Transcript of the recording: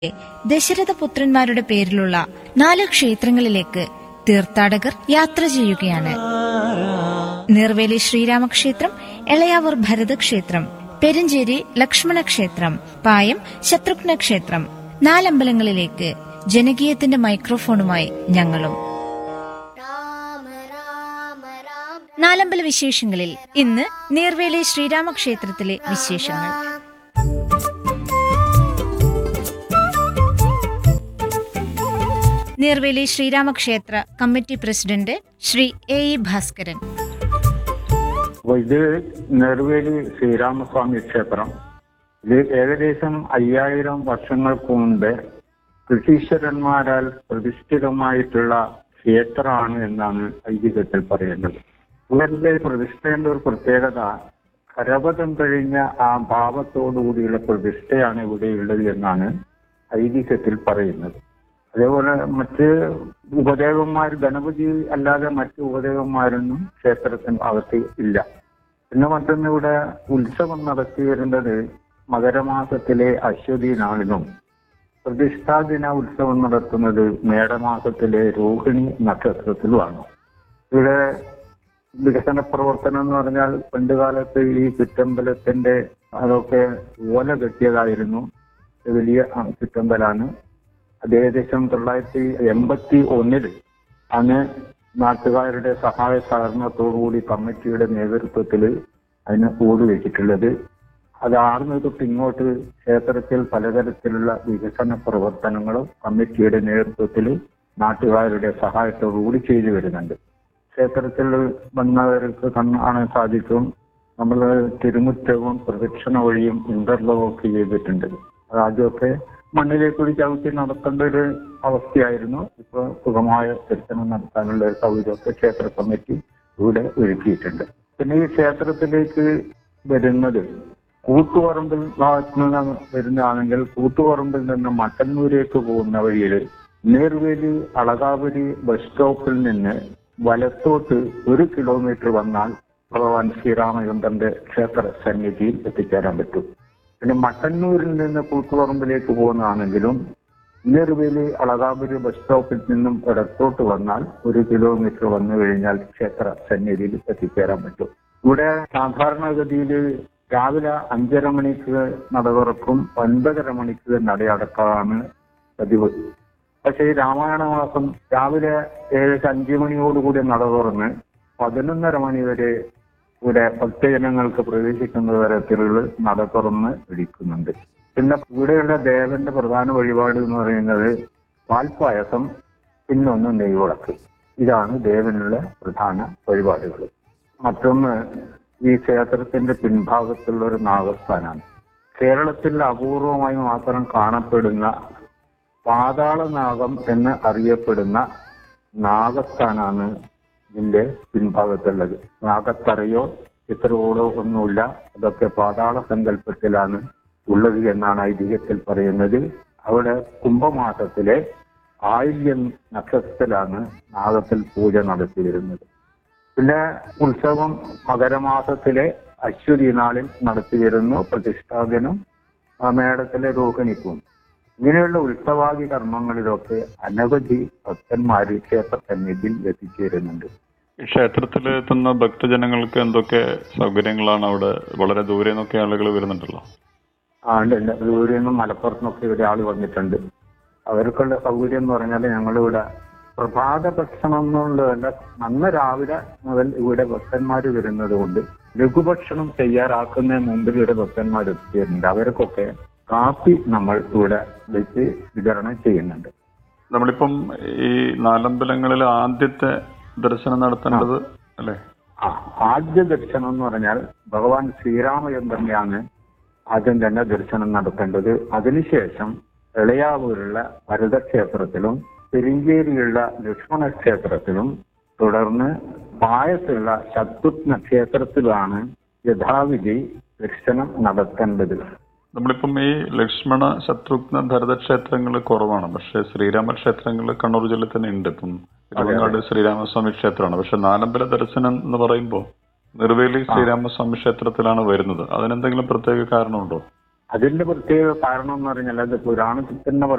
ദശരഥപുത്രന്മാരുടെ പേരിലുള്ള നാല് ക്ഷേത്രങ്ങളിലേക്ക് തീർത്ഥാടകർ യാത്ര ചെയ്യുകയാണ് നിർവേലി ശ്രീരാമക്ഷേത്രം എളയാവൂർ ഭരതക്ഷേത്രം പെരുഞ്ചേരി ലക്ഷ്മണക്ഷേത്രം പായം ശത്രുഘ്ന ക്ഷേത്രം നാലമ്പലങ്ങളിലേക്ക് ജനകീയത്തിന്റെ മൈക്രോഫോണുമായി ഞങ്ങളും രാമ രാമ രാമ നാലമ്പല വിശേഷങ്ങളിൽ ഇന്ന് നീർവേലി ശ്രീരാമക്ഷേത്രത്തിലെ വിശേഷങ്ങൾ Neerveli Sreeramakshetra committee president Sri A E Bhaskaran അപ്പൊ ഇത് നെറുവേലി ശ്രീരാമസ്വാമി ക്ഷേത്രം ഇത് ഏകദേശം അയ്യായിരം വർഷങ്ങൾക്ക് മുമ്പ് ബ്രിട്ടീഷരന്മാരാൽ പ്രതിഷ്ഠിതമായിട്ടുള്ള ക്ഷേത്രമാണ് എന്നാണ് ഐതിഹ്യത്തിൽ പറയുന്നത് ഇവരുടെ പ്രതിഷ്ഠയുടെ ഒരു പ്രത്യേകത കരപഥം കഴിഞ്ഞ ആ ഭാവത്തോടുകൂടിയുള്ള പ്രതിഷ്ഠയാണ് ഇവിടെയുള്ളത് എന്നാണ് ഐതിഹ്യത്തിൽ പറയുന്നത് അതേപോലെ മറ്റ് ഉപദേവന്മാർ ഗണപതി അല്ലാതെ മറ്റ് ഉപദേവന്മാരൊന്നും ക്ഷേത്രത്തിന് അകത്ത് ഇല്ല പിന്നെ മറ്റൊന്ന് ഇവിടെ ഉത്സവം നടത്തി വരുന്നത് മകരമാസത്തിലെ അശ്വതി നാളിലും പ്രതിഷ്ഠാദിന ഉത്സവം നടത്തുന്നത് മേടമാസത്തിലെ രോഹിണി നക്ഷത്രത്തിലുമാണ് ഇവിടെ വികസന പ്രവർത്തനം എന്ന് പറഞ്ഞാൽ പണ്ടുകാലത്ത് ഈ ചുറ്റമ്പലത്തിന്റെ അതൊക്കെ ഓല കെട്ടിയതായിരുന്നു വലിയ ആ, ചുറ്റമ്പലാണ് അത് ഏകദേശം തൊള്ളായിരത്തി എൺപത്തി ഒന്നില് അന്ന് നാട്ടുകാരുടെ സഹായ സഹകരണത്തോടുകൂടി കമ്മിറ്റിയുടെ നേതൃത്വത്തിൽ അതിന് കൂട് വെച്ചിട്ടുള്ളത് അത് ആർന്ന് തൊട്ട് ഇങ്ങോട്ട് ക്ഷേത്രത്തിൽ പലതരത്തിലുള്ള വികസന പ്രവർത്തനങ്ങളും കമ്മിറ്റിയുടെ നേതൃത്വത്തിൽ നാട്ടുകാരുടെ സഹായത്തോടുകൂടി ചെയ്തു വരുന്നുണ്ട് ക്ഷേത്രത്തിൽ വന്നവർക്ക് കാണാൻ സാധിക്കും നമ്മൾ തിരുമുറ്റവും പ്രദക്ഷിണ വഴിയും ഇന്റർലോക്ക് ചെയ്തിട്ടുണ്ട് അത് ആദ്യമൊക്കെ മണ്ണിലേക്കൂടി ചവിട്ടി നടത്തേണ്ട ഒരു അവസ്ഥയായിരുന്നു ഇപ്പൊ സുഖമായ ദർശനം നടത്താനുള്ള ഒരു സൗകര്യമൊക്കെ ക്ഷേത്ര കമ്മിറ്റി ഇവിടെ ഒരുക്കിയിട്ടുണ്ട് പിന്നെ ഈ ക്ഷേത്രത്തിലേക്ക് വരുന്നത് കൂത്തുപറമ്പിൽ ഭാഗത്ത് നിന്ന് വരുന്നതാണെങ്കിൽ കൂത്തുപറമ്പിൽ നിന്ന് മട്ടന്നൂരേക്ക് പോകുന്ന വഴിയിൽ നേർവേലി അളകാപുരി ബസ് സ്റ്റോപ്പിൽ നിന്ന് വലത്തോട്ട് ഒരു കിലോമീറ്റർ വന്നാൽ ഭഗവാൻ ശ്രീരാമചന്ദ്രന്റെ ക്ഷേത്ര സന്നിധിയിൽ എത്തിച്ചേരാൻ പറ്റും പിന്നെ മട്ടന്നൂരിൽ നിന്ന് കൂത്തുപറമ്പിലേക്ക് പോകുന്നതാണെങ്കിലും നേർവേലി അളകാപുരി ബസ് സ്റ്റോപ്പിൽ നിന്നും ഇടത്തോട്ട് വന്നാൽ ഒരു കിലോമീറ്റർ വന്നു കഴിഞ്ഞാൽ ക്ഷേത്ര സന്നിധിയിൽ എത്തിച്ചേരാൻ പറ്റും ഇവിടെ സാധാരണഗതിയിൽ രാവിലെ അഞ്ചര മണിക്ക് നട തുറക്കും ഒൻപതര മണിക്ക് നടയടക്കാണ് പതിവ് പക്ഷേ ഈ രാമായണ മാസം രാവിലെ ഏകദേശം അഞ്ചു മണിയോടുകൂടി നട തുറന്ന് പതിനൊന്നര മണി വരെ ഇവിടെ ഭക്തജനങ്ങൾക്ക് പ്രവേശിക്കുന്ന തരത്തിലുള്ള നട തുറന്ന് ഇടിക്കുന്നുണ്ട് പിന്നെ ഇവിടെയുള്ള ദേവന്റെ പ്രധാന വഴിപാട് എന്ന് പറയുന്നത് പാൽപ്പായസം പിന്നൊന്ന് നെയ്വിളക്ക് ഇതാണ് ദേവനുള്ള പ്രധാന വഴിപാടുകൾ മറ്റൊന്ന് ഈ ക്ഷേത്രത്തിന്റെ പിൻഭാഗത്തുള്ള ഒരു നാഗസ്ഥാനാണ് കേരളത്തിൽ അപൂർവമായി മാത്രം കാണപ്പെടുന്ന പാതാളനാഗം എന്ന് അറിയപ്പെടുന്ന നാഗസ്ഥാനാണ് ഇതിന്റെ പിൻഭാഗത്തുള്ളത് നാഗത്തറയോ ചിത്രകോടോ ഒന്നുമില്ല അതൊക്കെ പാതാള സങ്കല്പത്തിലാണ് ഉള്ളത് എന്നാണ് ഐതിഹ്യത്തിൽ പറയുന്നത് അവിടെ കുംഭമാസത്തിലെ ആയില്യം നക്ഷത്രത്തിലാണ് നാഗത്തിൽ പൂജ നടത്തി വരുന്നത് പിന്നെ ഉത്സവം മകരമാസത്തിലെ അശ്വതി നാളിൽ നടത്തി വരുന്നു പ്രതിഷ്ഠാദിനം ആ മേടത്തിലെ രോഹിണിക്കും ഇങ്ങനെയുള്ള ഉത്സവാദി കർമ്മങ്ങളിലൊക്കെ അനവധി ഭക്തന്മാര് ക്ഷേത്ര സന്നിധിയിൽ എത്തിച്ചേരുന്നുണ്ട് ഈ ക്ഷേത്രത്തിൽ എത്തുന്ന ഭക്തജനങ്ങൾക്ക് എന്തൊക്കെ സൗകര്യങ്ങളാണ് അവിടെ വളരെ ദൂരെ നിന്നൊക്കെ ആളുകൾ വരുന്നുണ്ടല്ലോ ആ ഉണ്ട് ഉണ്ട് ദൂരെ നിന്നും മലപ്പുറത്ത് നിന്നൊക്കെ ഇവിടെ ആള് വന്നിട്ടുണ്ട് അവർക്കുള്ള സൗകര്യം എന്ന് പറഞ്ഞാൽ ഞങ്ങളിവിടെ പ്രഭാത ഭക്ഷണം എന്നുള്ളതല്ല നന്ന രാവിലെ മുതൽ ഇവിടെ ഭക്തന്മാർ വരുന്നത് കൊണ്ട് ലഘുഭക്ഷണം തയ്യാറാക്കുന്നതിന് മുമ്പിൽ ഇവിടെ ഭക്തന്മാർ എത്തിയിട്ടുണ്ട് അവർക്കൊക്കെ കാപ്പി നമ്മൾ ഇവിടെ വെച്ച് വിതരണം ചെയ്യുന്നുണ്ട് നമ്മളിപ്പം ഈ നാലമ്പലങ്ങളിൽ ആദ്യത്തെ ദർശനം നടത്തേണ്ടത് അല്ലേ ആ ആദ്യ ദർശനം എന്ന് പറഞ്ഞാൽ ഭഗവാൻ ശ്രീരാമചന്ദ്രനെയാണ് ആദ്യം തന്നെ ദർശനം നടത്തേണ്ടത് അതിനുശേഷം എളയാവൂരുള്ള ഭരതക്ഷേത്രത്തിലും പെരിഞ്ചേരിയുള്ള ലക്ഷ്മണ ക്ഷേത്രത്തിലും തുടർന്ന് പായത്തുള്ള ശത്രുഘ്ന ക്ഷേത്രത്തിലാണ് യഥാവിധി ദർശനം നടത്തേണ്ടത് നമ്മളിപ്പം ഈ ലക്ഷ്മണ ശത്രുഘ്ന ഭരത ക്ഷേത്രങ്ങൾ കുറവാണ് പക്ഷെ ശ്രീരാമ ക്ഷേത്രങ്ങൾ കണ്ണൂർ ജില്ലയിൽ തന്നെ ഉണ്ട് ഇപ്പം തിരുവങ്ങാട് ശ്രീരാമസ്വാമി ക്ഷേത്രമാണ് പക്ഷെ നാലമ്പല ദർശനം എന്ന് പറയുമ്പോൾ നിർവേലി ശ്രീരാമസ്വാമി ക്ഷേത്രത്തിലാണ് വരുന്നത് അതിനെന്തെങ്കിലും പ്രത്യേക കാരണമുണ്ടോ അതിന്റെ പ്രത്യേക കാരണം എന്ന് പറഞ്ഞാൽ അത് പുരാണത്തിൽ തന്നെ